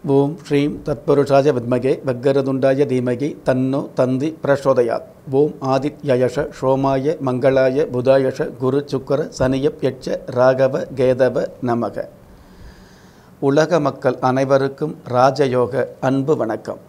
ஓம் ஸ்ரீம் தத்புருஷாய வித்மகே பக்கரதுண்டாய தீமகி தன்னோ தந்தி பிரசோதயாத் ஓம் ஆதித்யயஷ சோமாய மங்களாய புதாயஷ குரு சுக்கர சனியப் யட்ச ராகவ கேதவ நமக உலக மக்கள் அனைவருக்கும் ராஜயோக அன்பு வணக்கம்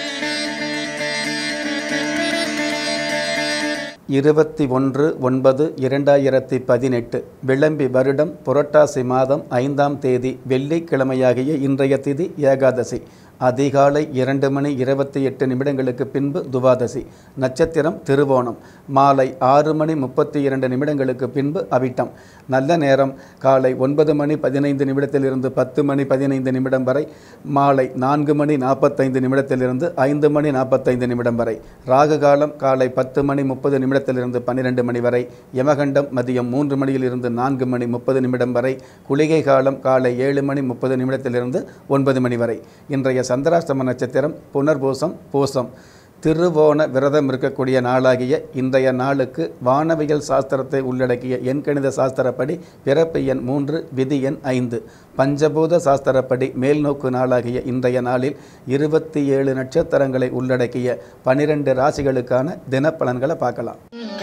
இருபத்தி ஒன்று ஒன்பது இரண்டாயிரத்தி பதினெட்டு விளம்பி வருடம் புரட்டாசி மாதம் ஐந்தாம் தேதி வெள்ளிக்கிழமையாகிய இன்றைய திதி ஏகாதசி அதிகாலை இரண்டு மணி இருபத்தி எட்டு நிமிடங்களுக்கு பின்பு துவாதசி நட்சத்திரம் திருவோணம் மாலை ஆறு மணி முப்பத்தி இரண்டு நிமிடங்களுக்கு பின்பு அவிட்டம் நல்ல நேரம் காலை ஒன்பது மணி பதினைந்து நிமிடத்திலிருந்து பத்து மணி பதினைந்து நிமிடம் வரை மாலை நான்கு மணி நாற்பத்தைந்து நிமிடத்திலிருந்து ஐந்து மணி நாற்பத்தைந்து நிமிடம் வரை ராகு காலம் காலை பத்து மணி முப்பது நிமிடத்திலிருந்து பன்னிரெண்டு மணி வரை யமகண்டம் மதியம் மூன்று மணியிலிருந்து நான்கு மணி முப்பது நிமிடம் வரை குளிகை காலம் காலை ஏழு மணி முப்பது நிமிடத்திலிருந்து ஒன்பது மணி வரை இன்றைய சந்திராஷ்டம நட்சத்திரம் புனர்பூசம் பூசம் திருவோண விரதம் இருக்கக்கூடிய நாளாகிய இன்றைய நாளுக்கு வானவியல் சாஸ்திரத்தை உள்ளடக்கிய எண்கணித சாஸ்திரப்படி பிறப்பு எண் மூன்று விதி எண் ஐந்து பஞ்சபூத சாஸ்திரப்படி மேல்நோக்கு நாளாகிய இன்றைய நாளில் இருபத்தி ஏழு நட்சத்திரங்களை உள்ளடக்கிய பனிரெண்டு ராசிகளுக்கான தினப்பலன்களை பார்க்கலாம்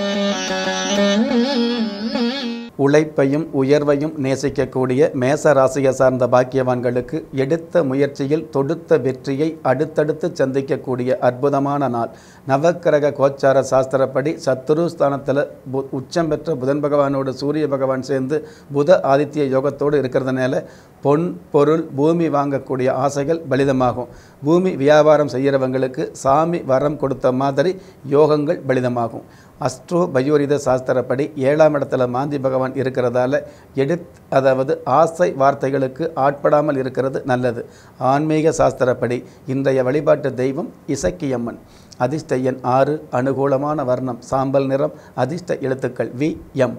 உழைப்பையும் உயர்வையும் நேசிக்கக்கூடிய மேச ராசியை சார்ந்த பாக்கியவான்களுக்கு எடுத்த முயற்சியில் தொடுத்த வெற்றியை அடுத்தடுத்து சந்திக்கக்கூடிய அற்புதமான நாள் நவக்கிரக கோச்சார சாஸ்திரப்படி சத்துரு ஸ்தானத்தில் பு உச்சம் பெற்ற புதன் பகவானோடு சூரிய பகவான் சேர்ந்து புத ஆதித்ய யோகத்தோடு இருக்கிறதுனால பொன் பொருள் பூமி வாங்கக்கூடிய ஆசைகள் பலிதமாகும் பூமி வியாபாரம் செய்கிறவங்களுக்கு சாமி வரம் கொடுத்த மாதிரி யோகங்கள் பலிதமாகும் அஸ்ட்ரோ பயோரித சாஸ்திரப்படி ஏழாம் இடத்துல மாந்தி பகவான் இருக்கிறதால எடுத் அதாவது ஆசை வார்த்தைகளுக்கு ஆட்படாமல் இருக்கிறது நல்லது ஆன்மீக சாஸ்திரப்படி இன்றைய வழிபாட்டு தெய்வம் இசக்கியம்மன் அதிர்ஷ்ட எண் ஆறு அனுகூலமான வர்ணம் சாம்பல் நிறம் அதிர்ஷ்ட எழுத்துக்கள் வி எம்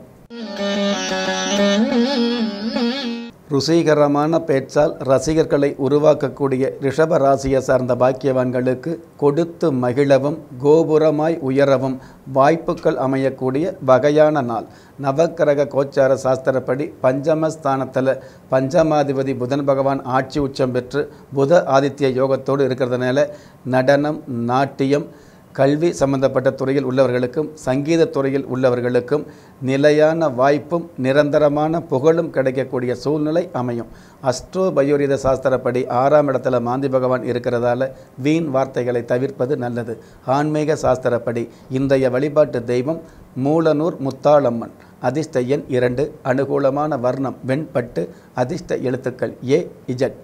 ருசிகரமான பேச்சால் ரசிகர்களை உருவாக்கக்கூடிய ரிஷப ராசியை சார்ந்த பாக்கியவான்களுக்கு கொடுத்து மகிழவும் கோபுரமாய் உயரவும் வாய்ப்புகள் அமையக்கூடிய வகையான நாள் நவக்கிரக கோச்சார சாஸ்திரப்படி பஞ்சமஸ்தானத்தில் பஞ்சமாதிபதி புதன் பகவான் ஆட்சி உச்சம் பெற்று புத ஆதித்ய யோகத்தோடு இருக்கிறதுனால நடனம் நாட்டியம் கல்வி சம்பந்தப்பட்ட துறையில் உள்ளவர்களுக்கும் சங்கீத துறையில் உள்ளவர்களுக்கும் நிலையான வாய்ப்பும் நிரந்தரமான புகழும் கிடைக்கக்கூடிய சூழ்நிலை அமையும் அஸ்ட்ரோ பயோரித சாஸ்திரப்படி ஆறாம் இடத்துல மாந்தி பகவான் இருக்கிறதால வீண் வார்த்தைகளை தவிர்ப்பது நல்லது ஆன்மீக சாஸ்திரப்படி இன்றைய வழிபாட்டு தெய்வம் மூலனூர் முத்தாளம்மன் அதிர்ஷ்ட எண் இரண்டு அனுகூலமான வர்ணம் வெண்பட்டு அதிர்ஷ்ட எழுத்துக்கள் ஏ இஜட்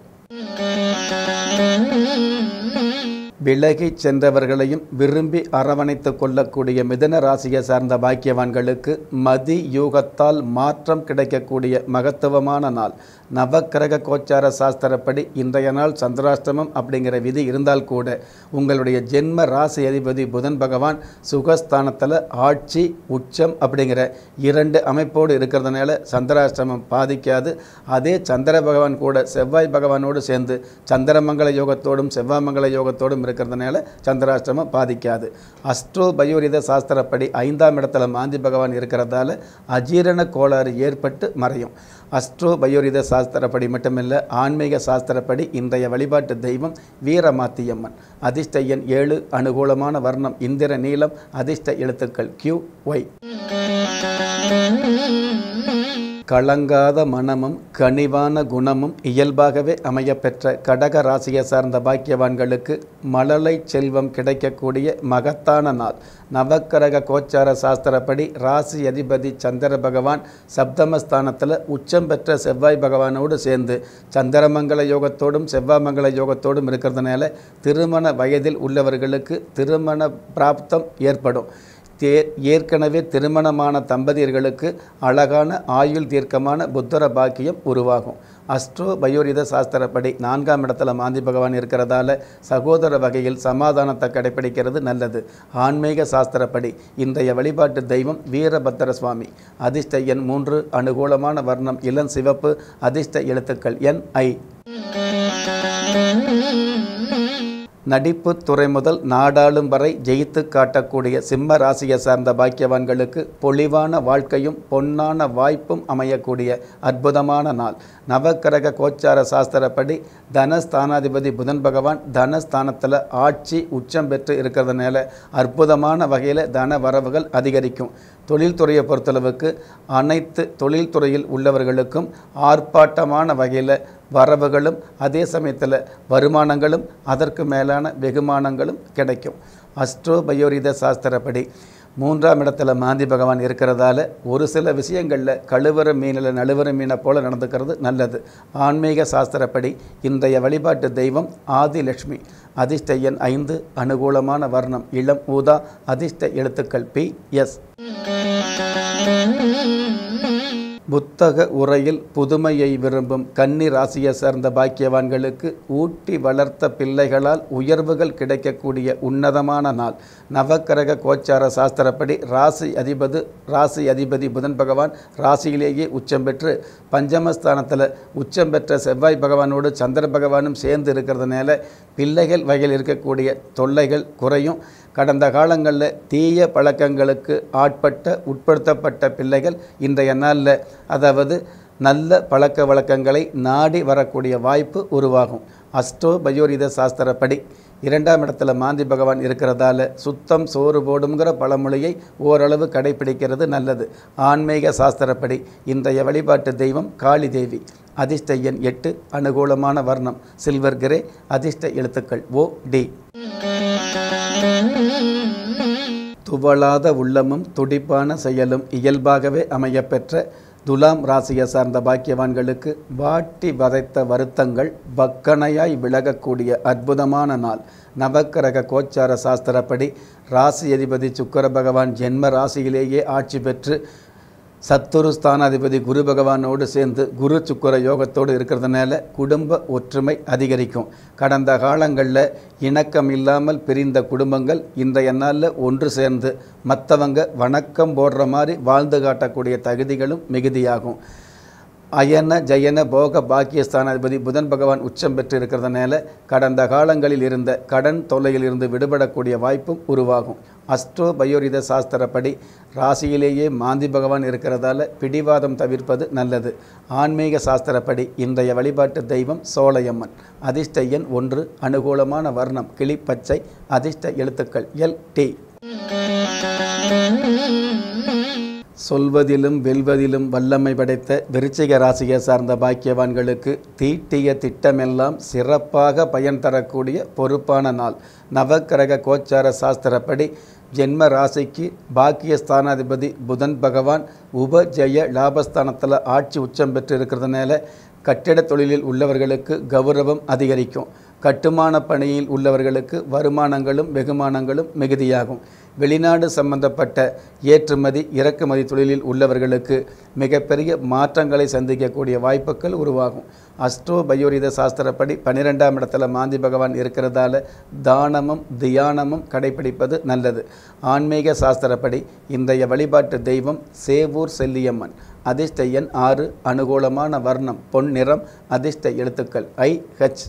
விலகிச் சென்றவர்களையும் விரும்பி அரவணைத்து கொள்ளக்கூடிய மிதன ராசியை சார்ந்த பாக்கியவான்களுக்கு மதி யூகத்தால் மாற்றம் கிடைக்கக்கூடிய மகத்துவமான நாள் நவக்கிரக கோச்சார சாஸ்திரப்படி இன்றைய நாள் சந்திராஷ்டமம் அப்படிங்கிற விதி இருந்தால் கூட உங்களுடைய ஜென்ம ராசி அதிபதி புதன் பகவான் சுகஸ்தானத்தில் ஆட்சி உச்சம் அப்படிங்கிற இரண்டு அமைப்போடு இருக்கிறதுனால சந்திராஷ்டமம் பாதிக்காது அதே சந்திர பகவான் கூட செவ்வாய் பகவானோடு சேர்ந்து சந்திரமங்கல யோகத்தோடும் செவ்வாமங்கல யோகத்தோடும் இருக்கிறதுனால சந்திராஷ்டமம் பாதிக்காது அஸ்ட்ரோ பயோரித சாஸ்திரப்படி ஐந்தாம் இடத்துல மாந்தி பகவான் இருக்கிறதால அஜீரண கோளாறு ஏற்பட்டு மறையும் அஸ்ட்ரோ பயோரித சாஸ்திரப்படி மட்டுமில்ல ஆன்மீக சாஸ்திரப்படி இன்றைய வழிபாட்டு தெய்வம் வீரமாத்தியம்மன் அதிர்ஷ்ட எண் ஏழு அனுகூலமான வர்ணம் இந்திர நீளம் அதிர்ஷ்ட எழுத்துக்கள் கியூ ஒய் களங்காத மனமும் கனிவான குணமும் இயல்பாகவே அமையப்பெற்ற கடக ராசியை சார்ந்த பாக்கியவான்களுக்கு மழலை செல்வம் கிடைக்கக்கூடிய மகத்தான நாள் நவக்கரக கோச்சார சாஸ்திரப்படி ராசி அதிபதி சந்திர பகவான் சப்தமஸ்தானத்தில் உச்சம் பெற்ற செவ்வாய் பகவானோடு சேர்ந்து சந்திரமங்கல யோகத்தோடும் செவ்வாமங்கல யோகத்தோடும் இருக்கிறதுனால திருமண வயதில் உள்ளவர்களுக்கு திருமண பிராப்தம் ஏற்படும் தே ஏற்கனவே திருமணமான தம்பதியர்களுக்கு அழகான ஆயுள் தீர்க்கமான புத்தர பாக்கியம் உருவாகும் அஸ்ட்ரோ பயோரித சாஸ்திரப்படி நான்காம் இடத்துல மாந்தி பகவான் இருக்கிறதால சகோதர வகையில் சமாதானத்தை கடைபிடிக்கிறது நல்லது ஆன்மீக சாஸ்திரப்படி இன்றைய வழிபாட்டு தெய்வம் வீரபத்திர சுவாமி அதிர்ஷ்ட எண் மூன்று அனுகூலமான வர்ணம் இளம் சிவப்பு அதிர்ஷ்ட எழுத்துக்கள் என் ஐ நடிப்பு துறை முதல் நாடாளும் வரை ஜெயித்து காட்டக்கூடிய சிம்ம ராசியை சார்ந்த பாக்கியவான்களுக்கு பொலிவான வாழ்க்கையும் பொன்னான வாய்ப்பும் அமையக்கூடிய அற்புதமான நாள் நவக்கிரக கோச்சார சாஸ்திரப்படி தனஸ்தானாதிபதி புதன் பகவான் தனஸ்தானத்தில் ஆட்சி உச்சம் பெற்று இருக்கிறதுனால அற்புதமான வகையில் தன வரவுகள் அதிகரிக்கும் தொழில்துறையை பொறுத்தளவுக்கு அனைத்து தொழில்துறையில் உள்ளவர்களுக்கும் ஆர்ப்பாட்டமான வகையில் வரவுகளும் அதே சமயத்தில் வருமானங்களும் அதற்கு மேலான வெகுமானங்களும் கிடைக்கும் அஸ்ட்ரோ பயோரித சாஸ்திரப்படி மூன்றாம் இடத்துல மாந்தி பகவான் இருக்கிறதால ஒரு சில விஷயங்களில் கழுவற மீனில் நழுவற மீனை போல நடந்துக்கிறது நல்லது ஆன்மீக சாஸ்திரப்படி இன்றைய வழிபாட்டு தெய்வம் ஆதிலட்சுமி அதிர்ஷ்ட எண் ஐந்து அனுகூலமான வர்ணம் இளம் ஊதா அதிர்ஷ்ட எழுத்துக்கள் பி எஸ் புத்தக உரையில் புதுமையை விரும்பும் கன்னி ராசியை சேர்ந்த பாக்கியவான்களுக்கு ஊட்டி வளர்த்த பிள்ளைகளால் உயர்வுகள் கிடைக்கக்கூடிய உன்னதமான நாள் நவக்கிரக கோச்சார சாஸ்திரப்படி ராசி அதிபதி ராசி அதிபதி புதன் பகவான் ராசியிலேயே உச்சம் பெற்று பஞ்சமஸ்தானத்தில் உச்சம் பெற்ற செவ்வாய் பகவானோடு சந்திர பகவானும் சேர்ந்து இருக்கிறதுனால பிள்ளைகள் வகையில் இருக்கக்கூடிய தொல்லைகள் குறையும் கடந்த காலங்களில் தீய பழக்கங்களுக்கு ஆட்பட்ட உட்படுத்தப்பட்ட பிள்ளைகள் இன்றைய நாளில் அதாவது நல்ல பழக்க வழக்கங்களை நாடி வரக்கூடிய வாய்ப்பு உருவாகும் அஸ்ட்ரோ பயோரித சாஸ்திரப்படி இரண்டாம் இடத்துல மாந்தி பகவான் இருக்கிறதால சுத்தம் சோறு போடுங்கிற பழமொழியை ஓரளவு கடைபிடிக்கிறது நல்லது ஆன்மீக சாஸ்திரப்படி இன்றைய வழிபாட்டு தெய்வம் காளி தேவி அதிர்ஷ்ட எண் எட்டு அனுகூலமான வர்ணம் சில்வர் கிரே அதிர்ஷ்ட எழுத்துக்கள் ஓ டி துவளாத உள்ளமும் துடிப்பான செயலும் இயல்பாகவே அமையப்பெற்ற துலாம் ராசியை சார்ந்த பாக்கியவான்களுக்கு வாட்டி வதைத்த வருத்தங்கள் பக்கனையாய் விலகக்கூடிய அற்புதமான நாள் நவக்கிரக கோச்சார சாஸ்திரப்படி ராசி அதிபதி சுக்கர பகவான் ஜென்ம ராசியிலேயே ஆட்சி பெற்று சத்துரு ஸ்தானாதிபதி குரு பகவானோடு சேர்ந்து குரு சுக்கர யோகத்தோடு இருக்கிறதுனால குடும்ப ஒற்றுமை அதிகரிக்கும் கடந்த காலங்களில் இணக்கம் இல்லாமல் பிரிந்த குடும்பங்கள் இன்றைய நாளில் ஒன்று சேர்ந்து மற்றவங்க வணக்கம் போடுற மாதிரி வாழ்ந்து காட்டக்கூடிய தகுதிகளும் மிகுதியாகும் அயன ஜயன போக பாக்கியஸ்தானாதிபதி புதன் பகவான் உச்சம் பெற்று இருக்கிறதுனால கடந்த காலங்களில் இருந்த கடன் தொல்லையில் இருந்து விடுபடக்கூடிய வாய்ப்பும் உருவாகும் அஸ்ட்ரோ பயோரித சாஸ்திரப்படி ராசியிலேயே மாந்தி பகவான் இருக்கிறதால பிடிவாதம் தவிர்ப்பது நல்லது ஆன்மீக சாஸ்திரப்படி இன்றைய வழிபாட்டு தெய்வம் சோலையம்மன் அதிர்ஷ்ட எண் ஒன்று அனுகூலமான வர்ணம் கிளிப்பச்சை அதிர்ஷ்ட எழுத்துக்கள் எல் டி சொல்வதிலும் வெல்வதிலும் வல்லமை படைத்த விருச்சிக ராசியை சார்ந்த பாக்கியவான்களுக்கு தீட்டிய திட்டமெல்லாம் சிறப்பாக பயன் தரக்கூடிய பொறுப்பான நாள் நவக்கிரக கோச்சார சாஸ்திரப்படி ஜென்ம ராசிக்கு பாக்கிய ஸ்தானாதிபதி புதன் பகவான் உபஜய லாபஸ்தானத்தில் ஆட்சி உச்சம் பெற்று இருக்கிறதுனால கட்டிட தொழிலில் உள்ளவர்களுக்கு கௌரவம் அதிகரிக்கும் கட்டுமான பணியில் உள்ளவர்களுக்கு வருமானங்களும் வெகுமானங்களும் மிகுதியாகும் வெளிநாடு சம்பந்தப்பட்ட ஏற்றுமதி இறக்குமதி தொழிலில் உள்ளவர்களுக்கு மிகப்பெரிய மாற்றங்களை சந்திக்கக்கூடிய வாய்ப்புகள் உருவாகும் அஸ்ட்ரோ பயோரித சாஸ்திரப்படி பன்னிரெண்டாம் இடத்துல மாந்தி பகவான் இருக்கிறதால தானமும் தியானமும் கடைபிடிப்பது நல்லது ஆன்மீக சாஸ்திரப்படி இன்றைய வழிபாட்டு தெய்வம் சேவூர் செல்லியம்மன் அதிர்ஷ்ட எண் ஆறு அனுகூலமான வர்ணம் பொன் நிறம் அதிர்ஷ்ட எழுத்துக்கள் ஐ ஹெச்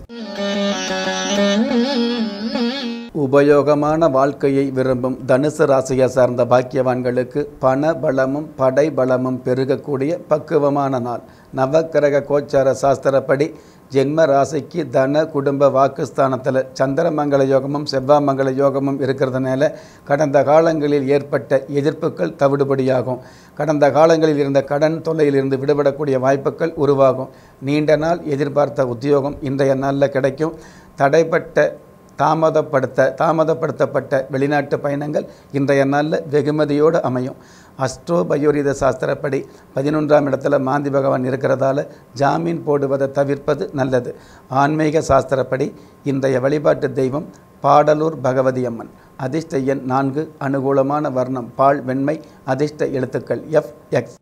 உபயோகமான வாழ்க்கையை விரும்பும் தனுசு ராசியை சார்ந்த பாக்கியவான்களுக்கு பண பலமும் படை பலமும் பெருகக்கூடிய பக்குவமான நாள் நவக்கிரக கோச்சார சாஸ்திரப்படி ஜென்ம ராசிக்கு தன குடும்ப வாக்குஸ்தானத்தில் சந்திரமங்கல யோகமும் செவ்வாமங்கல யோகமும் இருக்கிறதுனால கடந்த காலங்களில் ஏற்பட்ட எதிர்ப்புகள் தவிடுபடியாகும் கடந்த காலங்களில் இருந்த கடன் தொல்லையிலிருந்து விடுபடக்கூடிய வாய்ப்புகள் உருவாகும் நீண்ட நாள் எதிர்பார்த்த உத்தியோகம் இன்றைய நாளில் கிடைக்கும் தடைப்பட்ட தாமதப்படுத்த தாமதப்படுத்தப்பட்ட வெளிநாட்டு பயணங்கள் இன்றைய நாளில் வெகுமதியோடு அமையும் அஸ்ட்ரோ பயோரித சாஸ்திரப்படி பதினொன்றாம் இடத்துல மாந்தி பகவான் இருக்கிறதால ஜாமீன் போடுவதை தவிர்ப்பது நல்லது ஆன்மீக சாஸ்திரப்படி இன்றைய வழிபாட்டு தெய்வம் பாடலூர் பகவதி அம்மன் அதிர்ஷ்ட எண் நான்கு அனுகூலமான வர்ணம் பால் வெண்மை அதிர்ஷ்ட எழுத்துக்கள் எஃப் எக்ஸ்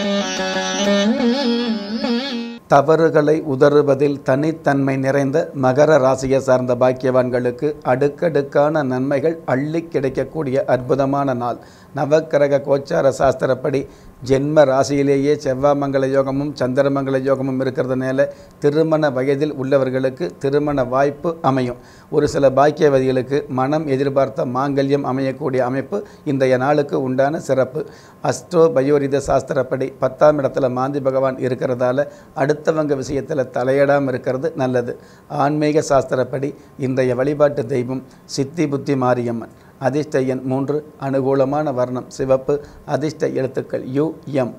தவறுகளை உதறுவதில் தனித்தன்மை நிறைந்த மகர ராசியை சார்ந்த பாக்கியவான்களுக்கு அடுக்கடுக்கான நன்மைகள் அள்ளி கிடைக்கக்கூடிய அற்புதமான நாள் நவக்கிரக கோச்சார சாஸ்திரப்படி ஜென்ம ராசியிலேயே செவ்வாமங்கல யோகமும் சந்திரமங்கல யோகமும் இருக்கிறதுனால திருமண வயதில் உள்ளவர்களுக்கு திருமண வாய்ப்பு அமையும் ஒரு சில பாக்கியவதிகளுக்கு மனம் எதிர்பார்த்த மாங்கல்யம் அமையக்கூடிய அமைப்பு இன்றைய நாளுக்கு உண்டான சிறப்பு அஸ்ட்ரோ பயோரித சாஸ்திரப்படி பத்தாம் இடத்துல மாந்தி பகவான் இருக்கிறதால அடுத்தவங்க விஷயத்தில் தலையிடாமல் இருக்கிறது நல்லது ஆன்மீக சாஸ்திரப்படி இன்றைய வழிபாட்டு தெய்வம் சித்தி புத்தி மாரியம்மன் அதிர்ஷ்ட எண் மூன்று அனுகூலமான வர்ணம் சிவப்பு அதிர்ஷ்ட எழுத்துக்கள் யு எம்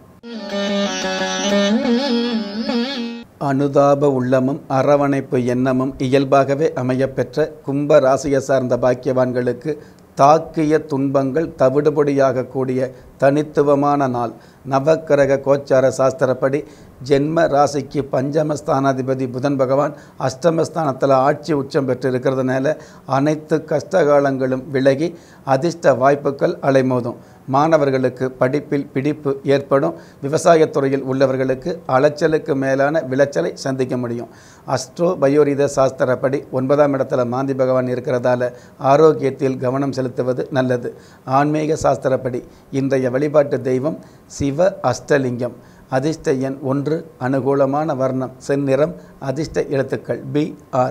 அனுதாப உள்ளமும் அரவணைப்பு எண்ணமும் இயல்பாகவே அமையப்பெற்ற கும்ப ராசியை சார்ந்த பாக்கியவான்களுக்கு தாக்கிய துன்பங்கள் தவிடுபொடியாகக்கூடிய தனித்துவமான நாள் நவக்கிரக கோச்சார சாஸ்திரப்படி ஜென்ம ராசிக்கு பஞ்சமஸ்தானாதிபதி புதன் பகவான் அஷ்டமஸ்தானத்தில் ஆட்சி உச்சம் பெற்று இருக்கிறதுனால அனைத்து கஷ்டகாலங்களும் விலகி அதிர்ஷ்ட வாய்ப்புகள் அலைமோதும் மாணவர்களுக்கு படிப்பில் பிடிப்பு ஏற்படும் விவசாயத்துறையில் உள்ளவர்களுக்கு அலைச்சலுக்கு மேலான விளைச்சலை சந்திக்க முடியும் அஸ்ட்ரோ பயோரித சாஸ்திரப்படி ஒன்பதாம் இடத்துல மாந்தி பகவான் இருக்கிறதால ஆரோக்கியத்தில் கவனம் செலுத்துவது நல்லது ஆன்மீக சாஸ்திரப்படி இன்றைய வழிபாட்டு தெய்வம் சிவ அஷ்டலிங்கம் அதிர்ஷ்ட எண் ஒன்று அனுகூலமான வர்ணம் செந்நிறம் அதிர்ஷ்ட எழுத்துக்கள் பி ஆர்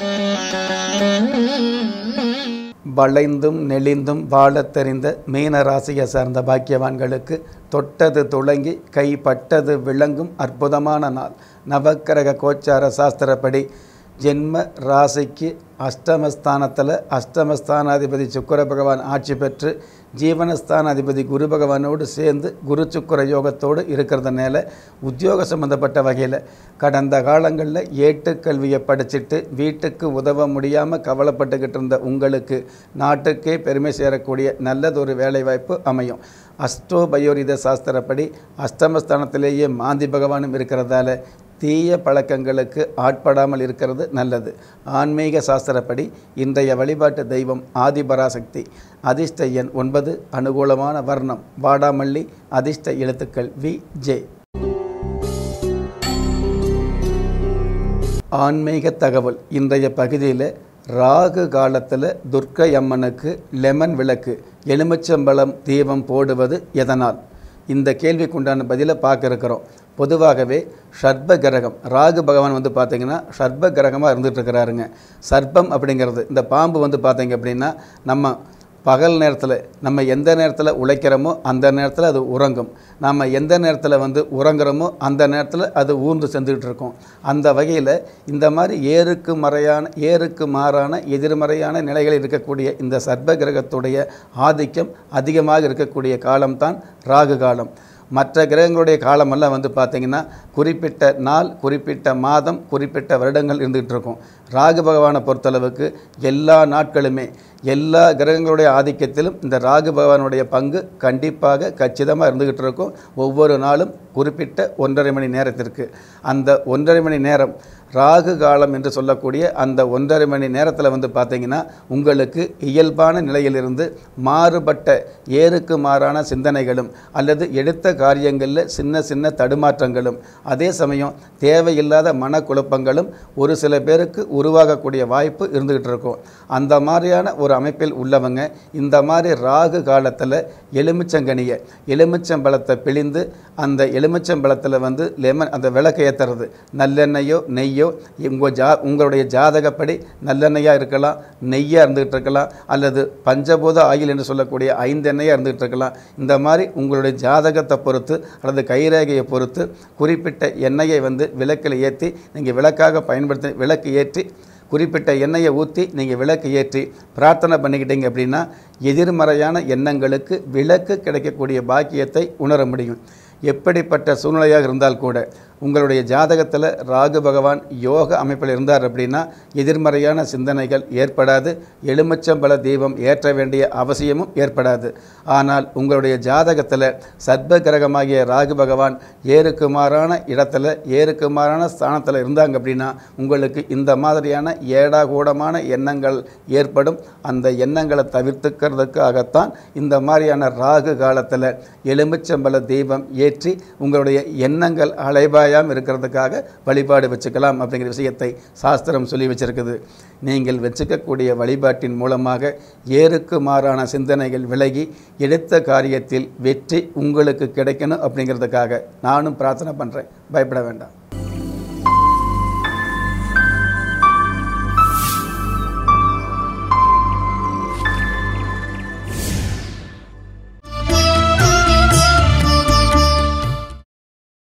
வளைந்தும் நெளிந்தும் வாழத் தெரிந்த மீன ராசியை சார்ந்த பாக்கியவான்களுக்கு தொட்டது துளங்கி கைப்பட்டது விளங்கும் அற்புதமான நாள் நவக்கிரக கோச்சார சாஸ்திரப்படி ஜென்ம ராசிக்கு அஷ்டமஸ்தானத்தில் அஷ்டமஸ்தானாதிபதி சுக்கர பகவான் ஆட்சி பெற்று ஜீவனஸ்தானாதிபதி குரு பகவானோடு சேர்ந்து குரு சுக்கர யோகத்தோடு இருக்கிறதுனால உத்தியோக சம்மந்தப்பட்ட வகையில் கடந்த காலங்களில் ஏட்டுக்கல்வியை படிச்சுட்டு வீட்டுக்கு உதவ முடியாமல் கவலைப்பட்டுக்கிட்டு இருந்த உங்களுக்கு நாட்டுக்கே பெருமை சேரக்கூடிய நல்லதொரு வேலைவாய்ப்பு அமையும் அஸ்ட்ரோ பயோரித சாஸ்திரப்படி அஷ்டமஸ்தானத்திலேயே மாந்தி பகவானும் இருக்கிறதால தீய பழக்கங்களுக்கு ஆட்படாமல் இருக்கிறது நல்லது ஆன்மீக சாஸ்திரப்படி இன்றைய வழிபாட்டு தெய்வம் ஆதிபராசக்தி அதிர்ஷ்ட எண் ஒன்பது அனுகூலமான வர்ணம் வாடாமல்லி அதிர்ஷ்ட எழுத்துக்கள் வி ஜே ஆன்மீக தகவல் இன்றைய பகுதியில் ராகு காலத்தில் துர்க்கை அம்மனுக்கு லெமன் விளக்கு எலுமிச்சம்பழம் தீபம் போடுவது எதனால் இந்த கேள்விக்குண்டான பதிலை பார்க்க இருக்கிறோம் பொதுவாகவே ஷர்ப கிரகம் ராகு பகவான் வந்து பார்த்தீங்கன்னா ஷர்ப கிரகமாக இருந்துகிட்டு இருக்கிறாருங்க சர்ப்பம் அப்படிங்கிறது இந்த பாம்பு வந்து பார்த்தீங்க அப்படின்னா நம்ம பகல் நேரத்தில் நம்ம எந்த நேரத்தில் உழைக்கிறோமோ அந்த நேரத்தில் அது உறங்கும் நாம் எந்த நேரத்தில் வந்து உறங்குறோமோ அந்த நேரத்தில் அது ஊர்ந்து சென்றுக்கிட்டு இருக்கும் அந்த வகையில் இந்த மாதிரி ஏருக்கு மறையான ஏருக்கு மாறான எதிர்மறையான நிலைகளில் இருக்கக்கூடிய இந்த சர்ப்ப கிரகத்துடைய ஆதிக்கம் அதிகமாக இருக்கக்கூடிய காலம்தான் ராகு காலம் மற்ற கிரகங்களுடைய காலமெல்லாம் வந்து பார்த்திங்கன்னா குறிப்பிட்ட நாள் குறிப்பிட்ட மாதம் குறிப்பிட்ட வருடங்கள் இருந்துகிட்டு இருக்கும் ராகு பகவானை பொறுத்தளவுக்கு எல்லா நாட்களுமே எல்லா கிரகங்களுடைய ஆதிக்கத்திலும் இந்த ராகு பகவானுடைய பங்கு கண்டிப்பாக கச்சிதமாக இருந்துக்கிட்டு இருக்கும் ஒவ்வொரு நாளும் குறிப்பிட்ட ஒன்றரை மணி நேரத்திற்கு அந்த ஒன்றரை மணி நேரம் ராகு காலம் என்று சொல்லக்கூடிய அந்த ஒன்றரை மணி நேரத்தில் வந்து பார்த்தீங்கன்னா உங்களுக்கு இயல்பான நிலையிலிருந்து மாறுபட்ட ஏருக்கு மாறான சிந்தனைகளும் அல்லது எடுத்த காரியங்களில் சின்ன சின்ன தடுமாற்றங்களும் அதே சமயம் தேவையில்லாத மனக்குழப்பங்களும் ஒரு சில பேருக்கு உருவாகக்கூடிய வாய்ப்பு இருந்துகிட்டு இருக்கும் அந்த மாதிரியான ஒரு அமைப்பில் உள்ளவங்க இந்த மாதிரி ராகு காலத்தில் எலுமிச்சங்கனியை எலுமிச்சம்பழத்தை பிழிந்து அந்த எலுமிச்சம்பழத்தில் வந்து லெமன் அந்த விளக்கை ஏற்றுறது நல்லெண்ணெயோ நெய்யோ உங்கள் ஜா உங்களுடைய ஜாதகப்படி நல்லெண்ணெயாக இருக்கலாம் நெய்யாக இருந்துகிட்டு இருக்கலாம் அல்லது பஞ்சபூத ஆயில் என்று சொல்லக்கூடிய ஐந்து எண்ணெயாக இருந்துகிட்டு இருக்கலாம் இந்த மாதிரி உங்களுடைய ஜாதகத்தை பொறுத்து அல்லது கைரேகையை பொறுத்து குறிப்பிட்ட எண்ணெயை வந்து விளக்கில் ஏற்றி நீங்கள் விளக்காக பயன்படுத்தி விளக்கு ஏற்றி குறிப்பிட்ட எண்ணெயை ஊற்றி நீங்கள் விளக்கு ஏற்றி பிரார்த்தனை பண்ணிக்கிட்டீங்க அப்படின்னா எதிர்மறையான எண்ணங்களுக்கு விளக்கு கிடைக்கக்கூடிய பாக்கியத்தை உணர முடியும் எப்படிப்பட்ட சூழ்நிலையாக இருந்தால் கூட உங்களுடைய ஜாதகத்தில் ராகு பகவான் யோக அமைப்பில் இருந்தார் அப்படின்னா எதிர்மறையான சிந்தனைகள் ஏற்படாது எலுமிச்சம்பழ தீபம் ஏற்ற வேண்டிய அவசியமும் ஏற்படாது ஆனால் உங்களுடைய ஜாதகத்தில் சர்ப்ப கிரகமாகிய ராகு பகவான் ஏருக்கு மாறான இடத்துல ஏருக்கு மாறான ஸ்தானத்தில் இருந்தாங்க அப்படின்னா உங்களுக்கு இந்த மாதிரியான ஏடாகூடமான எண்ணங்கள் ஏற்படும் அந்த எண்ணங்களை தவிர்த்துக்கிறதுக்காகத்தான் இந்த மாதிரியான ராகு காலத்தில் எலுமிச்சம்பழ தீபம் ஏற்றி உங்களுடைய எண்ணங்கள் அலைபாய காயாமல் இருக்கிறதுக்காக வழிபாடு வச்சுக்கலாம் அப்படிங்கிற விஷயத்தை சாஸ்திரம் சொல்லி வச்சிருக்குது நீங்கள் வச்சுக்கக்கூடிய வழிபாட்டின் மூலமாக ஏருக்கு மாறான சிந்தனைகள் விலகி எடுத்த காரியத்தில் வெற்றி உங்களுக்கு கிடைக்கணும் அப்படிங்கிறதுக்காக நானும் பிரார்த்தனை பண்ணுறேன் பயப்பட வேண்டாம்